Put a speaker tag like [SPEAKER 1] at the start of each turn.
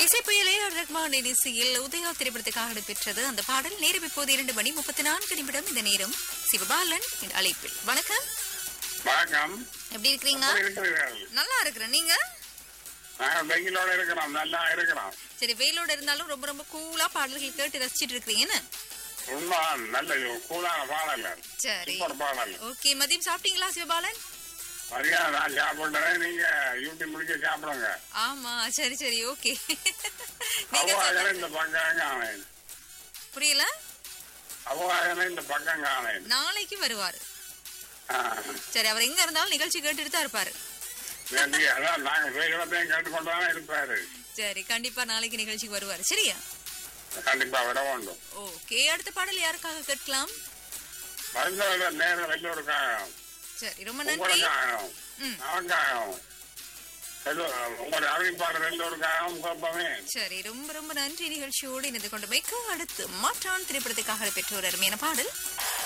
[SPEAKER 1] இசை புயலே ரஹ்மான் இசையில் உதயா திரைப்படத்துக்காக இடம்பெற்றது அந்த பாடல் நேரம் இப்போது இரண்டு மணி முப்பத்தி நான்கு நிமிடம் இந்த நேரம் சிவபாலன் என் அழைப்பில் வணக்கம்
[SPEAKER 2] வணக்கம்
[SPEAKER 1] எப்படி இருக்கிறீங்க
[SPEAKER 2] எப்படி இருக்கிறீர்கள்
[SPEAKER 1] நல்லா இருக்கிறேன் நீங்க
[SPEAKER 2] நாங்கள் பெங்களூர் இருக்கிறோம் நல்லா இருக்கிறோம்
[SPEAKER 1] சரி வெயிலோட இருந்தாலும் ரொம்ப ரொம்ப கூலா பாடல்கள் கேட்டு ரசிச்சிட்டு இருக்கிறீங்கன்னு
[SPEAKER 2] உண்மை நல்ல கூலான பாடல்
[SPEAKER 1] சரி
[SPEAKER 2] சூப்பர் பாடல்
[SPEAKER 1] ஓகே மதியம் சாப்பிட்டீங்களா சிவபாலன்
[SPEAKER 2] சரியா நான் சாப்பிடுறேன் நீங்க யூடியூப் முடிக்க சாப்பிடுங்க
[SPEAKER 1] ஆமா சரி சரி ஓகே நீங்க
[SPEAKER 2] அவ்வாறு
[SPEAKER 1] சொன்ன-
[SPEAKER 2] இந்த பக்கம் காணேன்
[SPEAKER 1] புரியல
[SPEAKER 2] அவ்வாறு இந்த பக்கம் காணேன்
[SPEAKER 1] நாளைக்கு வருவாரு
[SPEAKER 2] ஆ.
[SPEAKER 1] சரி அவர் எங்க இருந்தாலும் நிகழ்ச்சி கேட்டுட்டு தான் இருப்பாரு
[SPEAKER 2] நன்றி அதான் நாங்கள் பேசுறதையும் கேட்டுக்கொண்டு தானே இருப்பாரு
[SPEAKER 1] சரி கண்டிப்பா நாளைக்கு நிகழ்ச்சிக்கு வருவாரு சரியா
[SPEAKER 2] கண்டிப்பா விட வேண்டும்
[SPEAKER 1] ஓகே அடுத்த பாடல் யாருக்காக கேட்கலாம்
[SPEAKER 2] மருந்தோட நேரம் வெள்ளூருக்காக
[SPEAKER 1] சரி ரொம்ப நன்றி
[SPEAKER 2] உங்களுக்காகவும்
[SPEAKER 1] ம்.
[SPEAKER 2] அவனுக்காகவும் உங்களோட அறிவிப்பாளர் எல்லோருக்காகவும் கோப்பமே
[SPEAKER 1] சரி ரொம்ப ரொம்ப நன்றி நிகழ்ச்சியோடு இணைந்து கொண்டு மிக்க அடுத்து மாற்றான் திரைப்படத்துக்காக பெற்ற ஒரு அருமையான பாடல்